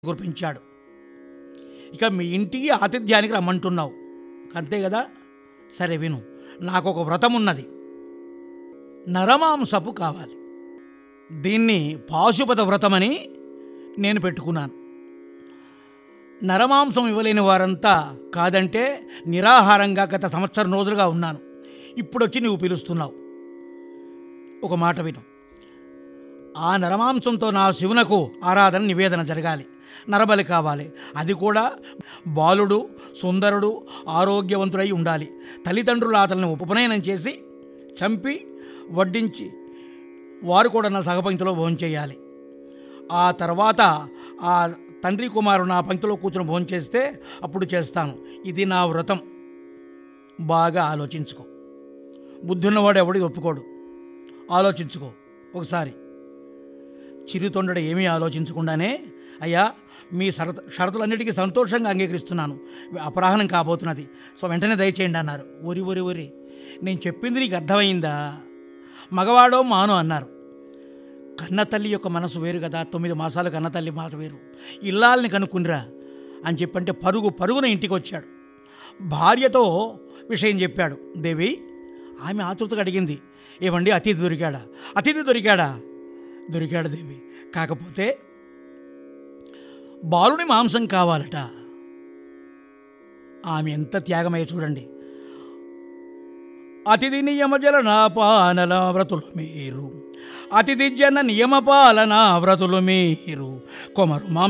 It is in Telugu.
కురిపించాడు ఇక మీ ఇంటికి ఆతిథ్యానికి రమ్మంటున్నావు అంతే కదా సరే విను నాకు ఒక వ్రతం ఉన్నది నరమాంసపు కావాలి దీన్ని పాశుపత వ్రతమని నేను పెట్టుకున్నాను నరమాంసం ఇవ్వలేని వారంతా కాదంటే నిరాహారంగా గత సంవత్సరం రోజులుగా ఉన్నాను ఇప్పుడొచ్చి నువ్వు పిలుస్తున్నావు ఒక మాట విను ఆ నరమాంసంతో నా శివునకు ఆరాధన నివేదన జరగాలి నరబలి కావాలి అది కూడా బాలుడు సుందరుడు ఆరోగ్యవంతుడై ఉండాలి తల్లిదండ్రుల అతలను ఉపనయనం చేసి చంపి వడ్డించి వారు కూడా నా సహపంక్తిలో భోంచేయాలి ఆ తర్వాత ఆ తండ్రి కుమారుడు నా పంక్తిలో కూర్చొని భోంచేస్తే అప్పుడు చేస్తాను ఇది నా వ్రతం బాగా ఆలోచించుకో బుద్ధున్నవాడు ఎవడి ఒప్పుకోడు ఆలోచించుకో ఒకసారి చిరుతొండడు ఏమీ ఆలోచించకుండానే అయ్యా మీ షరత షరతులన్నిటికీ సంతోషంగా అంగీకరిస్తున్నాను అపరాహనం కాబోతున్నది సో వెంటనే దయచేయండి అన్నారు ఒరి ఒరి ఒరి నేను చెప్పింది నీకు అర్థమైందా మగవాడో మానో అన్నారు కన్నతల్లి యొక్క మనసు వేరు కదా తొమ్మిది మాసాలు కన్నతల్లి మాట వేరు ఇల్లాలని కనుక్కునిరా అని చెప్పంటే పరుగు పరుగున ఇంటికి వచ్చాడు భార్యతో విషయం చెప్పాడు దేవి ఆమె ఆతృతగా అడిగింది ఏమండి అతిథి దొరికాడా అతిథి దొరికాడా దొరికాడు దేవి కాకపోతే బాలుని మాంసం కావాలట ఆమె ఎంత త్యాగమయ్య చూడండి అతిథి నియమ జలన పాలన వ్రతులు మీరు అతిథి జన నియమ పాలన వ్రతులు మీరు కొమరు మాంసం